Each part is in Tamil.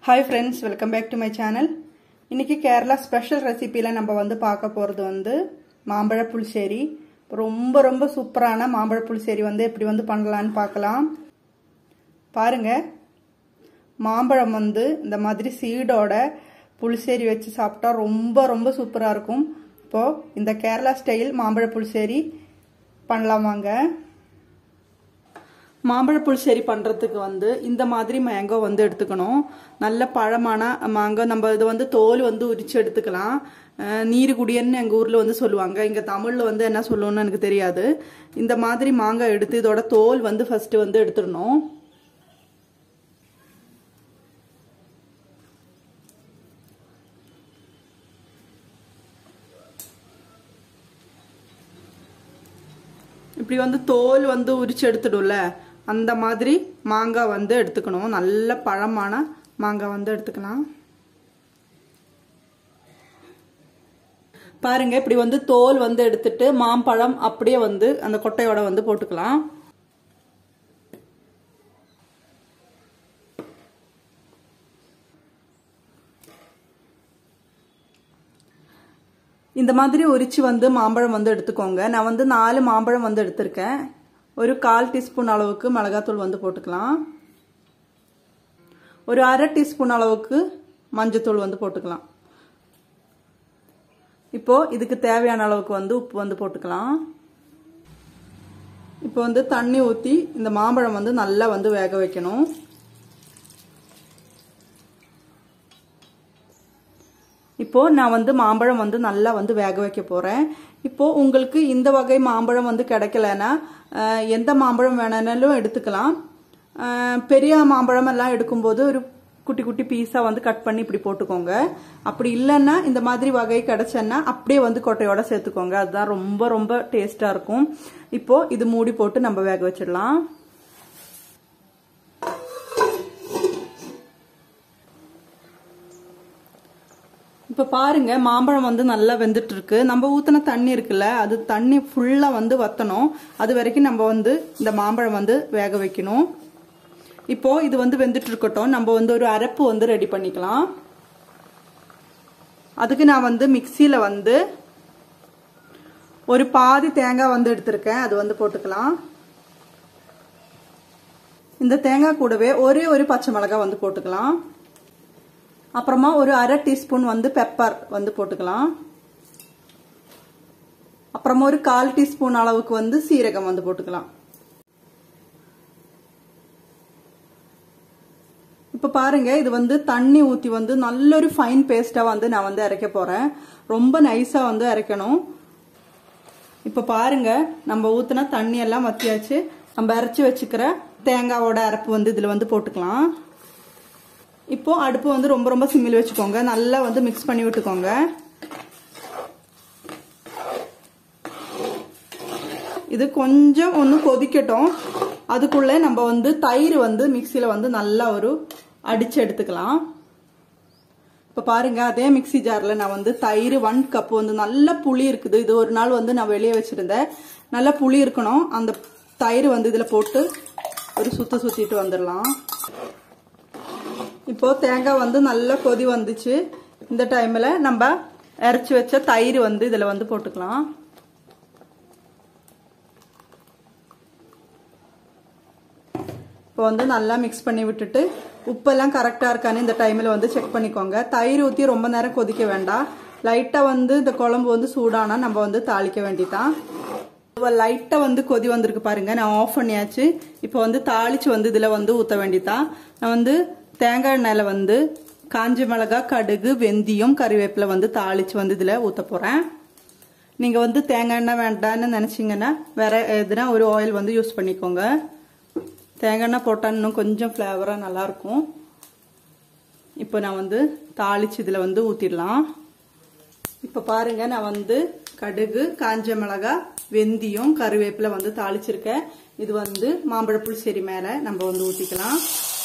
hi friends welcome back to my channel இன்னைக்கு கேரளா ஸ்பெஷல் ரெசிபியில் நம்ம வந்து பார்க்க போகிறது வந்து மாம்பழ புளிச்சேரி ரொம்ப ரொம்ப சூப்பரான மாம்பழ புளிச்சேரி வந்து எப்படி வந்து பண்ணலான்னு பார்க்கலாம் பாருங்க மாம்பழம் வந்து இந்த மாதிரி சீடோட புளிச்சேரி வச்சு சாப்பிட்டா ரொம்ப ரொம்ப சூப்பராக இருக்கும் இப்போது இந்த கேரளா ஸ்டைல் மாம்பழ புளிச்சேரி பண்ணலாம் வாங்க மாம்பழ புளிச்சேரி பண்ணுறதுக்கு வந்து இந்த மாதிரி மேங்கோ வந்து எடுத்துக்கணும் நல்ல பழமான மாங்கோ நம்ம இது வந்து தோல் வந்து உரிச்சு எடுத்துக்கலாம் நீருக்குடியன்னு எங்கள் ஊரில் வந்து சொல்லுவாங்க இங்கே தமிழில் வந்து என்ன சொல்லுவோன்னு எனக்கு தெரியாது இந்த மாதிரி மாங்காய் எடுத்து இதோட தோல் வந்து ஃபஸ்ட்டு வந்து எடுத்துடணும் இப்படி வந்து தோல் வந்து உரிச்சு எடுத்துடும்ல அந்த மாதிரி மாங்காய் வந்து எடுத்துக்கணும் நல்ல பழமான மாங்காய் வந்து எடுத்துக்கலாம் பாருங்க இப்படி வந்து தோல் வந்து எடுத்துட்டு மாம்பழம் அப்படியே வந்து அந்த கொட்டையோட வந்து போட்டுக்கலாம் இந்த மாதிரி உரிச்சு வந்து மாம்பழம் வந்து எடுத்துக்கோங்க நான் வந்து நாலு மாம்பழம் வந்து எடுத்திருக்கேன் ஒரு கால் டீஸ்பூன் அளவுக்கு மிளகாத்தூள் வந்து போட்டுக்கலாம் ஒரு அரை டீஸ்பூன் அளவுக்கு மஞ்சத்தூள் வந்து போட்டுக்கலாம் இப்போ இதுக்கு தேவையான அளவுக்கு வந்து உப்பு வந்து போட்டுக்கலாம் இப்போ வந்து தண்ணி ஊற்றி இந்த மாம்பழம் வந்து நல்லா வந்து வேக வைக்கணும் இப்போ நான் வந்து மாம்பழம் வந்து நல்லா வந்து வேக வைக்க போறேன் இப்போ உங்களுக்கு இந்த வகை மாம்பழம் வந்து கிடைக்கலன்னா எந்த மாம்பழம் வேணாலும் எடுத்துக்கலாம் பெரிய மாம்பழம் எல்லாம் எடுக்கும்போது ஒரு குட்டி குட்டி பீஸாக வந்து கட் பண்ணி இப்படி போட்டுக்கோங்க அப்படி இல்லைன்னா இந்த மாதிரி வகை கிடைச்சேன்னா அப்படியே வந்து கொட்டையோட சேர்த்துக்கோங்க அதுதான் ரொம்ப ரொம்ப டேஸ்டாக இருக்கும் இப்போ இது மூடி போட்டு நம்ம வேக வச்சிடலாம் இப்போ பாருங்க மாம்பழம் வந்து நல்லா வெந்துட்டு இருக்கு நம்ம ஊத்தின தண்ணி இருக்குல்ல அது தண்ணி ஃபுல்லா வந்து வத்தணும் அது வரைக்கும் நம்ம வந்து இந்த மாம்பழம் வந்து வேக வைக்கணும் இப்போ இது வந்து வெந்துட்டு இருக்கட்டும் நம்ம வந்து ஒரு அரைப்பு வந்து ரெடி பண்ணிக்கலாம் அதுக்கு நான் வந்து மிக்சியில வந்து ஒரு பாதி தேங்காய் வந்து எடுத்திருக்கேன் அது வந்து போட்டுக்கலாம் இந்த தேங்காய் கூடவே ஒரே ஒரு பச்சை மிளகாய் வந்து போட்டுக்கலாம் அப்புறமா ஒரு அரை டீஸ்பூன் வந்து பெப்பர் வந்து போட்டுக்கலாம் அப்புறமா ஒரு கால் டீஸ்பூன் அளவுக்கு வந்து சீரகம் வந்து போட்டுக்கலாம் இப்போ பாருங்க இது வந்து தண்ணி ஊற்றி வந்து நல்ல ஒரு ஃபைன் பேஸ்டாக வந்து நான் வந்து அரைக்க போகிறேன் ரொம்ப நைஸாக வந்து அரைக்கணும் இப்போ பாருங்க நம்ம ஊற்றினா தண்ணி எல்லாம் வத்தியாச்சு நம்ம அரைச்சி வச்சுக்கிற தேங்காவோட அரைப்பு வந்து இதில் வந்து போட்டுக்கலாம் இப்போ அடுப்பு வந்து ரொம்ப ரொம்ப சிம்மில் வச்சுக்கோங்க நல்லா வந்து மிக்ஸ் பண்ணி விட்டுக்கோங்க இது கொஞ்சம் ஒன்று கொதிக்கட்டும் அதுக்குள்ளே நம்ம வந்து தயிர் வந்து மிக்சியில் வந்து நல்லா ஒரு அடிச்சு எடுத்துக்கலாம் இப்போ பாருங்க அதே மிக்சி ஜாரில் நான் வந்து தயிர் ஒன் கப் வந்து நல்ல புளி இருக்குது இது ஒரு நாள் வந்து நான் வெளியே வச்சுருந்தேன் நல்லா புளி இருக்கணும் அந்த தயிர் வந்து இதில் போட்டு ஒரு சுத்த சுற்றிட்டு வந்துடலாம் இப்போ தேங்காய் வந்து நல்லா கொதி வந்துச்சு இந்த டைமில் நம்ம இறச்சி வச்ச தயிர் வந்து இதில் வந்து போட்டுக்கலாம் இப்போ வந்து நல்லா மிக்ஸ் பண்ணி விட்டுட்டு உப்பெல்லாம் கரெக்டாக இருக்கான்னு இந்த டைமில் வந்து செக் பண்ணிக்கோங்க தயிர் ஊற்றி ரொம்ப நேரம் கொதிக்க வேண்டாம் லைட்டாக வந்து இந்த குழம்பு வந்து சூடானா நம்ம வந்து தாளிக்க வேண்டிதான் லைட்டாக வந்து கொதி வந்திருக்கு பாருங்க நான் ஆஃப் பண்ணியாச்சு இப்போ வந்து தாளிச்சு வந்து இதில் வந்து ஊற்ற வேண்டிதான் நான் வந்து தேங்காய் எண்ணெயில் வந்து காஞ்ச மிளகா கடுகு வெந்தயம் கறிவேப்பிலை வந்து தாளித்து வந்து இதில் ஊற்ற போகிறேன் நீங்கள் வந்து தேங்காய் எண்ணெய் வேண்டான்னு நினச்சிங்கன்னா வேற எதுனா ஒரு ஆயில் வந்து யூஸ் பண்ணிக்கோங்க தேங்காய் எண்ணெய் போட்டால் இன்னும் கொஞ்சம் ஃப்ளேவராக நல்லாயிருக்கும் இப்போ நான் வந்து தாளித்து இதில் வந்து ஊற்றிடலாம் இப்போ பாருங்க நான் வந்து கடுகு காஞ்ச மிளகா வெந்தயம் கருவேப்பிலை வந்து தாளிச்சிருக்கேன் இது வந்து மாம்பழ புளிச்சேரி மேலே நம்ம வந்து ஊற்றிக்கலாம்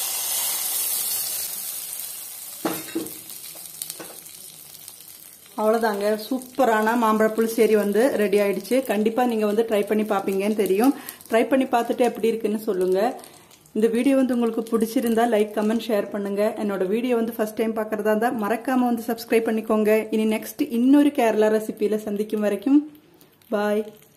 அவ்வளோதாங்க சூப்பரான மாம்பழ புளிச்சேரி வந்து ரெடி ஆயிடுச்சு கண்டிப்பாக நீங்கள் வந்து ட்ரை பண்ணி பார்ப்பீங்கன்னு தெரியும் ட்ரை பண்ணி பார்த்துட்டு எப்படி இருக்குன்னு சொல்லுங்கள் இந்த வீடியோ வந்து உங்களுக்கு பிடிச்சிருந்தா லைக் கமெண்ட் ஷேர் பண்ணுங்க என்னோட வீடியோ வந்து ஃபர்ஸ்ட் டைம் பார்க்கறதா இருந்தா மறக்காம வந்து சப்ஸ்கிரைப் பண்ணிக்கோங்க இனி நெக்ஸ்ட் இன்னொரு கேரளா ரெசிபியில சந்திக்கும் வரைக்கும் பாய்